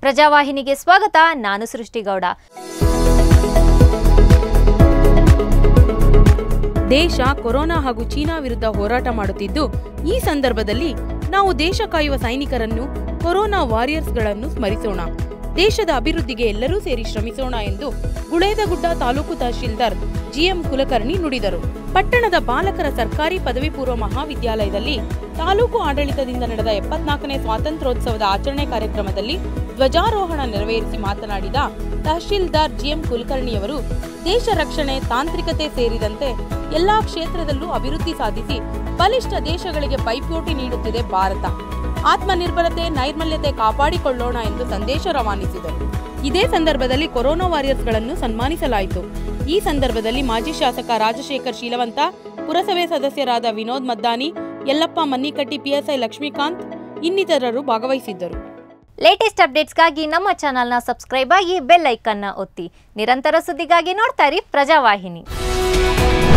ಪ್ರಜಾವಾಹಿನಿಗೆ ಸ್ವಾಗತ ನಾನು ಸೃಷ್ಟಿಗೌಡ ದೇಶ ಕೊರೋನಾ ಹಾಗೂ ಚೀನಾ ವಿರುದ್ಧ ಹೋರಾಟ ಮಾಡುತ್ತಿದ್ದು ಈ ಸಂದರ್ಭದಲ್ಲಿ ನಾವು ದೇಶ ಕಾಯುವ ಸೈನಿಕರನ್ನು ಕೊರೋನಾ ವಾರಿಯರ್ಸ್ಗಳನ್ನು ಸ್ಮರಿಸೋಣ ದೇಶದ ಅಭಿವೃದ್ಧಿಗೆ ಎಲ್ಲರೂ ಸೇರಿ ಶ್ರಮಿಸೋಣ ಎಂದು ಗುಳೇದಗುಡ್ಡ ತಾಲೂಕು ತಹಶೀಲ್ದಾರ್ ಜಿಎಂ ಕುಲಕರ್ಣಿ ನುಡಿದರು ಪಟ್ಟಣದ ಬಾಲಕರ ಸರ್ಕಾರಿ ಪದವಿ ಪೂರ್ವ ಮಹಾವಿದ್ಯಾಲಯದಲ್ಲಿ ತಾಲೂಕು ಆಡಳಿತದಿಂದ ನಡೆದ ಎಪ್ಪತ್ನಾಲ್ಕನೇ ಸ್ವಾತಂತ್ರ್ಯೋತ್ಸವದ ಆಚರಣೆ ಕಾರ್ಯಕ್ರಮದಲ್ಲಿ ಧ್ವಜಾರೋಹಣ ನೆರವೇರಿಸಿ ಮಾತನಾಡಿದ ತಹಶೀಲ್ದಾರ್ ಜಿಎಂ ಕುಲಕರ್ಣಿಯವರು ದೇಶ ರಕ್ಷಣೆ ತಾಂತ್ರಿಕತೆ ಸೇರಿದಂತೆ ಎಲ್ಲಾ ಕ್ಷೇತ್ರದಲ್ಲೂ ಅಭಿವೃದ್ಧಿ ಸಾಧಿಸಿ ಬಲಿಷ್ಠ ದೇಶಗಳಿಗೆ ಪೈಪೋಟಿ ನೀಡುತ್ತಿದೆ ಭಾರತ ಆತ್ಮನಿರ್ಭರತೆ ನೈರ್ಮಲ್ಯತೆ ಕಾಪಾಡಿಕೊಳ್ಳೋಣ ಎಂದು ಸಂದೇಶ ರವಾನಿಸಿದರು ಇದೇ ಸಂದರ್ಭದಲ್ಲಿ ಕೊರೋನಾ ವಾರಿಯರ್ಸ್ಗಳನ್ನು ಸನ್ಮಾನಿಸಲಾಯಿತು ಈ ಸಂದರ್ಭದಲ್ಲಿ ಮಾಜಿ ಶಾಸಕ ರಾಜಶೇಖರ್ ಶೀಲವಂತ ಪುರಸಭೆ ಸದಸ್ಯರಾದ ವಿನೋದ್ ಮದ್ದಾನಿ ಯಲ್ಲಪ್ಪ ಮನ್ನಿಕಟ್ಟಿ ಪಿಎಸ್ಐ ಲಕ್ಷ್ಮೀಕಾಂತ್ ಇನ್ನಿತರರು ಭಾಗವಹಿಸಿದ್ದರು ಲೇಟೆಸ್ಟ್ ಅಪ್ಡೇಟ್ಸ್ಗಾಗಿ ನಮ್ಮ ಚಾನಲ್ನ ಸಬ್ಸ್ಕ್ರೈಬ್ ಆಗಿ ಬೆಲ್ ಐಕನ್ನ ಒತ್ತಿ ನಿರಂತರ ಸುದ್ದಿಗಾಗಿ ನೋಡ್ತಾ ಇರಿ ಪ್ರಜಾವಾಹಿನಿ